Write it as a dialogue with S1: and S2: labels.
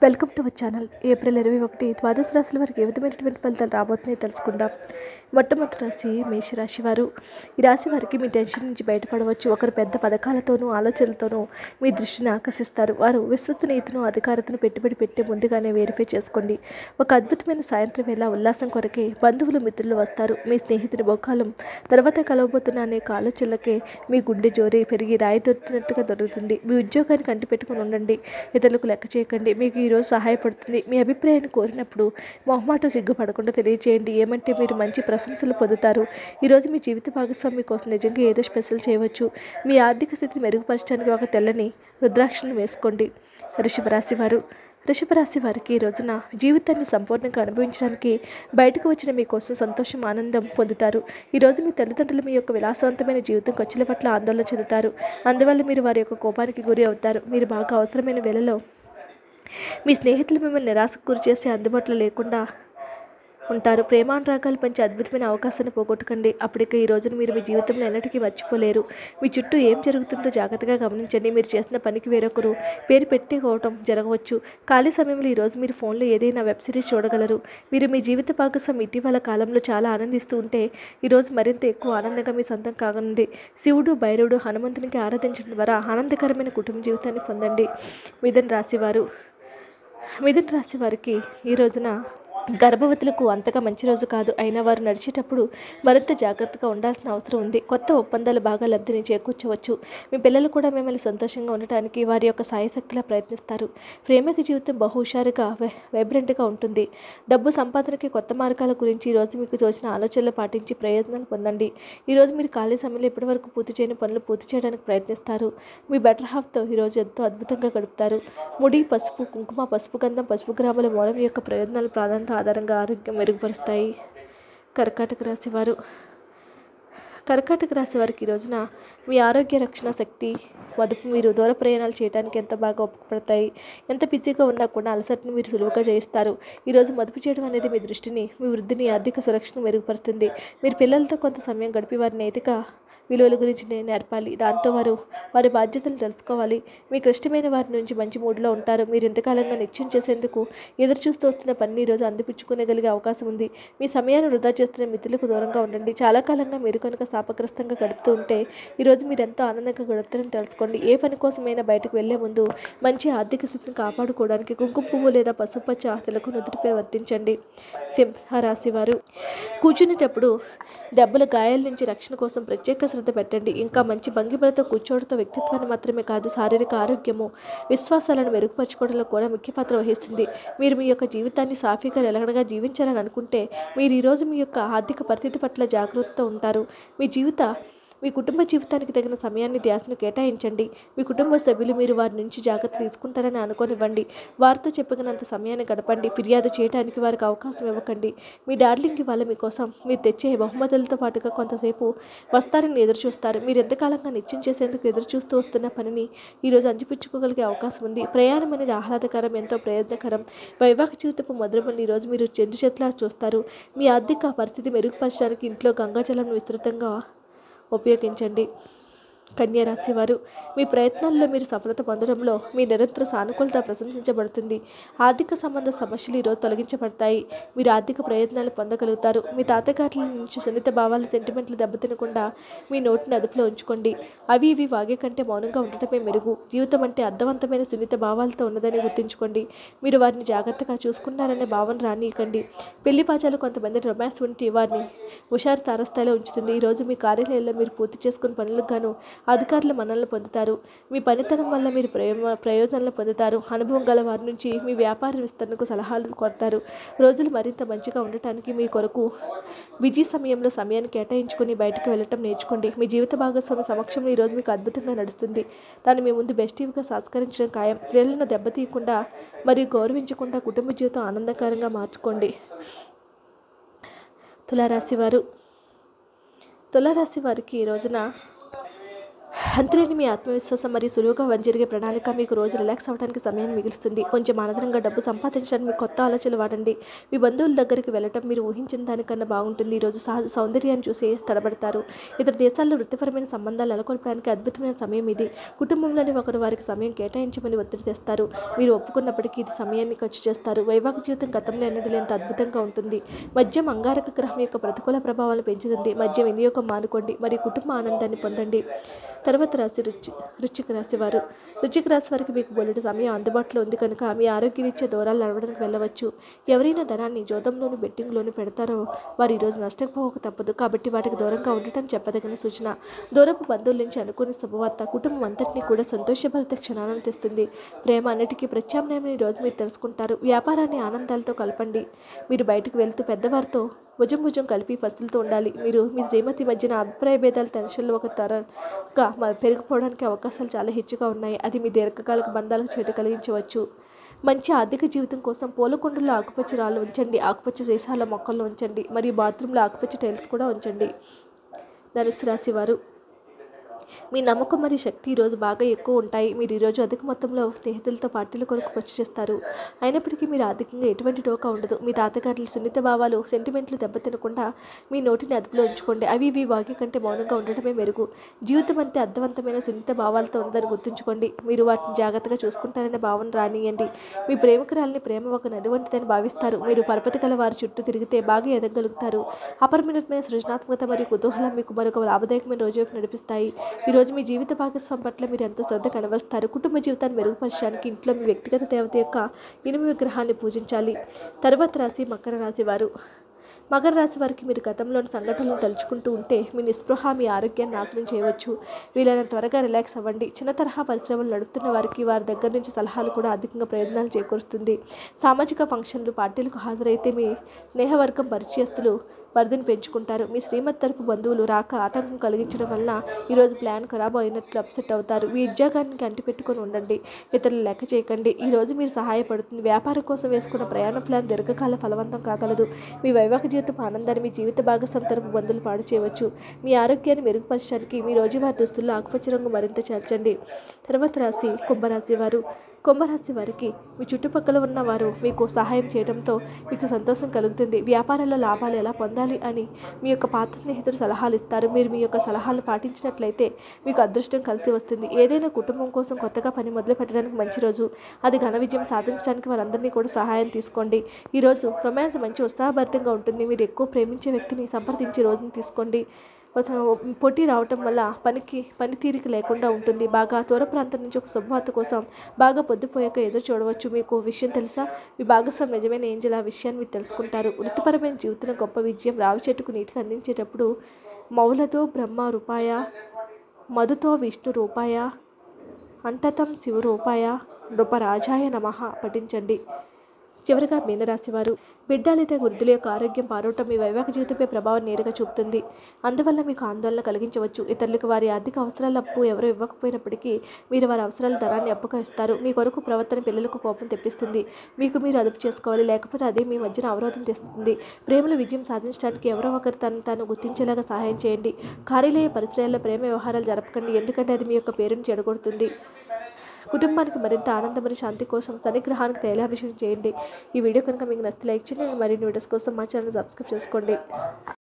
S1: welcome to our channel April ఇరవై ఒకటి ద్వాదశ రాశుల వారికి ఏ విధమైనటువంటి ఫలితాలు రాబోతున్నాయో తెలుసుకుందాం మొట్టమొదటి రాశి మేషరాశి వారు ఈ రాశి వారికి మీ టెన్షన్ నుంచి బయటపడవచ్చు ఒకరు పెద్ద పథకాలతోనూ ఆలోచనలతోనూ మీ దృష్టిని ఆకర్షిస్తారు వారు విశ్వసనీయతను అధికారతను పెట్టుబడి పెట్టే ముందుగానే వెరిఫై చేసుకోండి ఒక అద్భుతమైన సాయంత్రం వేళ ఉల్లాసం కొరకే బంధువులు మిత్రులు వస్తారు మీ స్నేహితుడి బొక్కాలం తర్వాత కలవబోతున్న అనేక ఆలోచనలకే మీ గుండె జోరి పెరిగి రాయి దొరుకుతున్నట్టుగా దొరుకుతుంది మీ ఉద్యోగానికి అంటి పెట్టుకుని ఉండండి ఇతరులకు లెక్క చేయకండి మీకు ఈరోజు సహాయపడుతుంది మీ అభిప్రాయాన్ని కోరినప్పుడు మొహమాటం సిగ్గుపడకుండా తెలియజేయండి ఏమంటే మీరు మంచి ప్రశంసలు పొందుతారు ఈరోజు మీ జీవిత భాగస్వామి కోసం నిజంగా ఏదో స్పెషల్ చేయవచ్చు మీ ఆర్థిక స్థితిని మెరుగుపరచడానికి ఒక తెల్లని రుద్రాక్షను వేసుకోండి వృషభ రాశి వారు వృషభ రాశి వారికి ఈ రోజున జీవితాన్ని సంపూర్ణంగా అనుభవించడానికి బయటకు వచ్చిన మీకోసం సంతోషం ఆనందం పొందుతారు ఈరోజు మీ తల్లిదండ్రులు మీ యొక్క విలాసవంతమైన జీవితం ఖర్చుల పట్ల ఆందోళన చెందుతారు అందువల్ల మీరు వారి యొక్క కోపానికి గురి అవుతారు మీరు బాగా అవసరమైన వేళలో మీ స్నేహితులు మిమ్మల్ని నిరాశకు గురి చేసి అందుబాటులో లేకుండా ఉంటారు ప్రేమానురాగాలు పంచి అద్భుతమైన అవకాశాన్ని పోగొట్టుకండి అప్పటికే ఈ రోజున మీరు మీ జీవితంలో ఎన్నటికీ మర్చిపోలేరు మీ చుట్టూ ఏం జరుగుతుందో జాగ్రత్తగా గమనించండి మీరు చేసిన పనికి వేరొకరు పేరు పెట్టుకోవటం జరగవచ్చు ఖాళీ సమయంలో ఈరోజు మీరు ఫోన్లో ఏదైనా వెబ్ సిరీస్ చూడగలరు మీరు మీ జీవిత భాగస్వామి ఇటీవల కాలంలో చాలా ఆనందిస్తూ ఉంటే ఈరోజు మరింత ఎక్కువ ఆనందంగా మీ సొంతం కాగనుంది శివుడు భైరవుడు హనుమంతునికి ఆరాధించడం ద్వారా ఆనందకరమైన కుటుంబ జీవితాన్ని పొందండి మిథున రాశివారు మిథున రాశి వారికి ఈ రోజున గర్భవతులకు అంతగా మంచి రోజు కాదు అయినా వారు నడిచేటప్పుడు మరింత జాగ్రత్తగా ఉండాల్సిన అవసరం ఉంది కొత్త ఒప్పందాలు బాగా లబ్ధిని చేకూర్చవచ్చు మీ పిల్లలు కూడా మిమ్మల్ని సంతోషంగా ఉండటానికి వారి యొక్క సాయశక్తిలా ప్రయత్నిస్తారు ప్రేమిక జీవితం బహు హుషారుగా వైబ్రెంట్గా ఉంటుంది డబ్బు సంపాదనకి కొత్త మార్గాల గురించి ఈరోజు మీకు తోచిన ఆలోచనలు పాటించి ప్రయోజనాలు పొందండి ఈరోజు మీరు ఖాళీ సమయంలో ఇప్పటివరకు పూర్తి చేయని పనులు పూర్తి చేయడానికి ప్రయత్నిస్తారు మీ బెటర్ హాఫ్తో ఈరోజు ఎంతో అద్భుతంగా గడుపుతారు ముడి పసుపు కుంకుమ పసుపు గంధం పసుపు గ్రాముల మూలం యొక్క ప్రయోజనాలు ప్రాధాన్యత ఆధారంగా ఆరోగ్యం మెరుగుపరుస్తాయి కర్కాటక రాశి వారు కర్కాటక రాశి వారికి ఈ రోజున మీ ఆరోగ్య రక్షణ శక్తి మదుపు మీరు దూర ప్రయాణాలు చేయడానికి ఎంత బాగా ఉపయోగపడతాయి ఎంత బిజీగా ఉన్నా కూడా అలసటను మీరు సులువుగా జయిస్తారు ఈరోజు మదుపు చేయడం అనేది మీ దృష్టిని మీ వృద్ధిని ఆర్థిక సురక్షను మెరుగుపరుస్తుంది మీరు పిల్లలతో కొంత సమయం గడిపి వారి నైతిక విలువల గురించి నే- నేర్పాలి దాంతో వారు వారి బాధ్యతలు తెలుసుకోవాలి మీకు ఇష్టమైన వారి నుంచి మంచి మూడ్లో ఉంటారు మీరు ఇంతకాలంగా నిత్యం చేసేందుకు ఎదురు చూస్తూ వస్తున్న పనిని ఈరోజు అందిపుచ్చుకునేగలిగే అవకాశం ఉంది మీ సమయాన్ని వృధా చేస్తున్న మిత్రులకు దూరంగా ఉండండి చాలా కాలంగా మీరు కనుక శాపగ్రస్తంగా గడుపుతూ ఉంటే ఈరోజు మీరు ఎంతో ఆనందంగా గడుపుతారని తెలుసుకోండి ఏ పని కోసమైనా బయటకు వెళ్లే ముందు మంచి ఆర్థిక స్థితిని కాపాడుకోవడానికి కుంకుమ పువ్వు లేదా పసుపచ్చ ఆకులకు నుదుటిపై వర్తించండి సింహరాశి వారు కూర్చునేటప్పుడు దెబ్బల గాయాల నుంచి రక్షణ కోసం ప్రత్యేక శ్రద్ధ పెట్టండి ఇంకా మంచి భంగిమలతో కూర్చోవడంతో వ్యక్తిత్వాన్ని మాత్రమే కాదు శారీరక ఆరోగ్యము విశ్వాసాలను మెరుగుపరచుకోవడంలో కూడా ముఖ్య పాత్ర వహిస్తుంది మీరు మీ యొక్క జీవితాన్ని సాఫీగా నిలకడగా జీవించాలని అనుకుంటే మీరు ఈరోజు మీ యొక్క ఆర్థిక పరిస్థితి పట్ల జాగ్రత్తతో ఉంటారు మీ జీవిత మీ కుటుంబ జీవితానికి తగిన సమయాన్ని ధ్యాసను కేటాయించండి మీ కుటుంబ సభ్యులు మీరు వారి నుంచి జాగ్రత్త తీసుకుంటారని అనుకోనివ్వండి వారితో చెప్పగనంత సమయాన్ని గడపండి ఫిర్యాదు చేయడానికి వారికి అవకాశం ఇవ్వకండి మీ డార్లింగ్ ఇవాళ మీకోసం మీరు తెచ్చే బహుమతులతో పాటుగా కొంతసేపు వస్తారని ఎదురు చూస్తారు మీరు ఎంతకాలంగా నిత్యం చేసేందుకు ఎదురు చూస్తూ వస్తున్న పనిని ఈరోజు అందిపించుకోగలిగే అవకాశం ఉంది ప్రయాణం అనేది ఆహ్లాదకరం ఎంతో ప్రయోజనకరం వైవాహిక జీవితపు మధురమని ఈరోజు మీరు చెండు చేతులా చూస్తారు మీ ఆర్థిక పరిస్థితి మెరుగుపరచడానికి ఇంట్లో గంగాజలం విస్తృతంగా ఉపయోగించండి కన్యా రాశి వారు మీ ప్రయత్నాల్లో మీరు సఫలత పొందడంలో మీ నిరంతర సానుకూలత ప్రశంసించబడుతుంది ఆర్థిక సంబంధ సమస్యలు ఈరోజు తొలగించబడతాయి మీరు ఆర్థిక ప్రయత్నాలు పొందగలుగుతారు మీ తాతగారుల నుంచి సున్నిత భావాల సెంటిమెంట్లు దెబ్బతినకుండా మీ నోటిని అదుపులో ఉంచుకోండి అవి ఇవి వాగే కంటే మౌనంగా ఉండటమే మెరుగు జీవితం అంటే అర్థవంతమైన సున్నిత భావాలతో ఉన్నదని గుర్తుంచుకోండి మీరు వారిని జాగ్రత్తగా చూసుకున్నారనే భావన రానియకండి పెళ్లి పాచాలు కొంతమంది రొమాన్స్ ఉంటే వారిని హుషారు తారస్థాయిలో ఉంచుతుంది ఈరోజు మీ కార్యాలయంలో మీరు పూర్తి చేసుకున్న పనులకు గాను అధికారుల మనల్ని పొందుతారు మీ పనితనం వల్ల మీరు ప్రయో ప్రయోజనాలు పొందుతారు అనుభవం గల వారి నుంచి మీ వ్యాపార విస్తరణకు సలహాలు కొడతారు రోజులు మరింత మంచిగా ఉండటానికి మీ కొరకు బిజీ సమయంలో సమయాన్ని కేటాయించుకొని బయటకు వెళ్ళటం నేర్చుకోండి మీ జీవిత భాగస్వామి సమక్షంలో ఈరోజు మీకు అద్భుతంగా నడుస్తుంది దాన్ని మీ ముందు బెస్టివ్గా సంస్కరించడం ఖాయం స్త్రీలను దెబ్బతీయకుండా మరియు గౌరవించకుండా కుటుంబ జీవితం ఆనందకరంగా మార్చుకోండి తులారాశి వారు తులారాశి వారికి ఈ రోజున అంతలేని మీ ఆత్మవిశ్వాసం మరియు సులువుగా వన్ జరిగే ప్రణాళిక మీకు రోజు రిలాక్స్ అవ్వడానికి సమయాన్ని మిగులుస్తుంది కొంచెం ఆనందంగా డబ్బు సంపాదించడానికి మీ కొత్త ఆలోచనలు వాడండి మీ బంధువుల దగ్గరికి వెళ్ళటం మీరు ఊహించిన దానికన్నా బాగుంటుంది ఈరోజు సహజ సౌందర్యాన్ని చూసి తడబడతారు ఇతర దేశాల్లో వృత్తిపరమైన సంబంధాలు నెలకొల్పడానికి అద్భుతమైన సమయం ఇది కుటుంబంలోని ఒకరు వారికి సమయం కేటాయించమని ఒత్తిడి తెస్తారు మీరు ఒప్పుకున్నప్పటికీ ఇది సమయాన్ని ఖర్చు చేస్తారు వైవాహిక జీవితం గతంలో ఎన్నడూ లేనంత అద్భుతంగా ఉంటుంది మద్యం అంగారక గ్రహం యొక్క ప్రతికూల ప్రభావాలను పెంచుతుంది మద్యం వినియోగం మానుకోండి మరియు కుటుంబ ఆనందాన్ని పొందండి తర్వాత రాశి రుచి రుచిక రాశి వారు రుచిక రాశి వారికి మీకు బోలెడు సమయం అందుబాటులో ఉంది కనుక మీ ఆరోగ్యరీత్యా దూరాలు నడవడానికి వెళ్ళవచ్చు ఎవరైనా ధనాన్ని జోదంలోను బెట్టింగ్లోను పెడతారో వారు ఈరోజు నష్టపోక తప్పదు కాబట్టి వాటికి దూరంగా ఉండటం చెప్పదగిన సూచన దూరపు బంధువుల నుంచి అనుకునే శుభవార్త కుటుంబం అంతటినీ కూడా సంతోషభరిత క్షణాలను తెస్తుంది ప్రేమ అన్నిటికీ ప్రత్యామ్నాయమని రోజు మీరు తెలుసుకుంటారు వ్యాపారాన్ని ఆనందాలతో కలపండి మీరు బయటకు వెళ్తూ పెద్దవారితో భుజం భుజం కలిపి పస్తులతో ఉండాలి మీరు మీ శ్రీమతి మధ్యన అభిప్రాయ భేదాలు టెన్షన్లు ఒక తరగా మ- పెరిగిపోవడానికి అవకాశాలు చాలా హెచ్చుగా ఉన్నాయి అది మీ దీర్ఘకాలిక బంధాలకు చేటు కలిగించవచ్చు మంచి ఆర్థిక జీవితం కోసం పూలకుండలో ఆకుపచ్చ రాళ్ళు ఉంచండి ఆకుపచ్చ సీసాల మొక్కల్లో ఉంచండి మరియు బాత్రూంలో ఆకుపచ్చ టైల్స్ కూడా ఉంచండి ధనుసు రాశి వారు మీ నమ్మకం మరియు శక్తి ఈరోజు బాగా ఎక్కువ ఉంటాయి మీరు ఈరోజు అధిక మొత్తంలో స్నేహితులతో పార్టీల కొరకు ఖర్చు చేస్తారు అయినప్పటికీ మీరు ఆర్థికంగా ఎటువంటి డోకా ఉండదు మీ తాతగారుల సున్నిత భావాలు సెంటిమెంట్లు దెబ్బతినకుండా మీ నోటిని అదుపులో ఉంచుకోండి అవి ఇవి వాకి కంటే మౌనంగా ఉండటమే మెరుగు జీవితం అంటే అర్థవంతమైన సున్నిత భావాలతో ఉన్నదని గుర్తుంచుకోండి మీరు వాటిని జాగ్రత్తగా చూసుకుంటారనే భావన రానియండి మీ ప్రేమికురాలని ప్రేమ ఒక నది వంటిదని భావిస్తారు మీరు పరపతి గల వారి చుట్టూ తిరిగితే బాగా ఎదగలుగుతారు అపరిమితమైన సృజనాత్మకత మరియు కుతూహలం మీకు మరొక లాభదాయకమైన రోజు వైపు నడిపిస్తాయి ఈరోజు మీ జీవిత భాగస్వామి పట్ల మీరు ఎంత శ్రద్ధ కనబరుస్తారు కుటుంబ జీవితాన్ని మెరుగుపరచడానికి ఇంట్లో మీ వ్యక్తిగత దేవత యొక్క ఇనుము విగ్రహాన్ని పూజించాలి తర్వాత రాశి మకర రాశి వారు మకర రాశి వారికి మీరు గతంలోని సంఘటనలను తలుచుకుంటూ ఉంటే మీ నిస్పృహ మీ ఆరోగ్యాన్ని నాశనం చేయవచ్చు వీలైనంత త్వరగా రిలాక్స్ అవ్వండి చిన్న తరహా పరిశ్రమలు నడుపుతున్న వారికి వారి దగ్గర నుంచి సలహాలు కూడా అధికంగా ప్రయోజనాలు చేకూరుస్తుంది సామాజిక ఫంక్షన్లు పార్టీలకు హాజరైతే మీ స్నేహవర్గం పరిచయస్తులు పరిధిని పెంచుకుంటారు మీ శ్రీమతి తరపు బంధువులు రాక ఆటంకం కలిగించడం వలన ఈరోజు ప్లాన్ ఖరాబ్ అయినట్లు అప్సెట్ అవుతారు మీ ఉద్యోగానికి అంటిపెట్టుకొని ఉండండి ఇతరులు లెక్క చేయకండి ఈరోజు మీరు సహాయపడుతుంది వ్యాపారం కోసం వేసుకున్న ప్రయాణ ప్లాన్ దీర్ఘకాల ఫలవంతం కాగలదు మీ వైవాహిక జీవితం ఆనందాన్ని మీ జీవిత భాగస్వామి తరపు బంధువులు పాడు చేయవచ్చు మీ ఆరోగ్యాన్ని మెరుగుపరచడానికి మీ రోజువారీ దుస్తుల్లో ఆకుపచ్చ రంగు మరింత చేర్చండి తర్వాత రాశి కుంభరాశి వారు కుంభరాశి వారికి మీ చుట్టుపక్కల ఉన్న వారు మీకు సహాయం చేయడంతో మీకు సంతోషం కలుగుతుంది వ్యాపారంలో లాభాలు ఎలా పొందాలి అని మీ యొక్క పాత స్నేహితుడు సలహాలు ఇస్తారు మీరు మీ యొక్క సలహాలు పాటించినట్లయితే మీకు అదృష్టం కలిసి వస్తుంది ఏదైనా కుటుంబం కోసం కొత్తగా పని మొదలు పెట్టడానికి మంచి రోజు అది ఘన విజయం సాధించడానికి వారందరినీ కూడా సహాయం తీసుకోండి ఈరోజు రొమాన్స్ మంచి ఉత్సాహభరితంగా ఉంటుంది మీరు ఎక్కువ ప్రేమించే వ్యక్తిని సంప్రదించి రోజుని తీసుకోండి ఒక పోటీ రావటం వల్ల పనికి పనితీరిక లేకుండా ఉంటుంది బాగా దూర ప్రాంతం నుంచి ఒక శుభవార్త కోసం బాగా పొద్దుపోయాక ఎదురు చూడవచ్చు మీకు ఓ విషయం తెలుసా మీ భాగస్వామి నిజమైన ఏంజల్ ఆ విషయాన్ని మీరు తెలుసుకుంటారు వృత్తిపరమైన జీవితంలో గొప్ప విజయం రావి చెట్టుకు నీటికి అందించేటప్పుడు మౌలతో బ్రహ్మ రూపాయ మధుతో విష్ణు రూపాయ అంటతం శివ రూపాయ నృపరాజాయ నమః పఠించండి చివరిగా మీనరాశి వారు బిడ్డ లేదా వృద్ధుల యొక్క ఆరోగ్యం పారవటం మీ వైవాహిక జీవితంపై ప్రభావం నేరుగా చూపుతుంది అందువల్ల మీకు ఆందోళన కలిగించవచ్చు ఇతరులకు వారి ఆర్థిక అవసరాల అప్పు ఎవరూ ఇవ్వకపోయినప్పటికీ మీరు వారి అవసరాల ధనాన్ని అప్పుగా ఇస్తారు మీ కొరకు ప్రవర్తన పిల్లలకు కోపం తెప్పిస్తుంది మీకు మీరు అదుపు చేసుకోవాలి లేకపోతే అది మీ మధ్యన అవరోధం తెస్తుంది ప్రేమలో విజయం సాధించడానికి ఎవరో ఒకరు తను తాను గుర్తించేలాగా సహాయం చేయండి కార్యాలయ పరిసరాల్లో ప్రేమ వ్యవహారాలు జరపకండి ఎందుకంటే అది మీ యొక్క పేరును చెడగొడుతుంది కుటుంబానికి మరింత ఆనందం మరియు శాంతి కోసం శనిగ్రహానికి తైలాభిషేకం చేయండి ఈ వీడియో కనుక మీకు నచ్చితే లైక్ చేయండి మరిన్ని వీడియోస్ కోసం మా ఛానల్ సబ్స్క్రైబ్ చేసుకోండి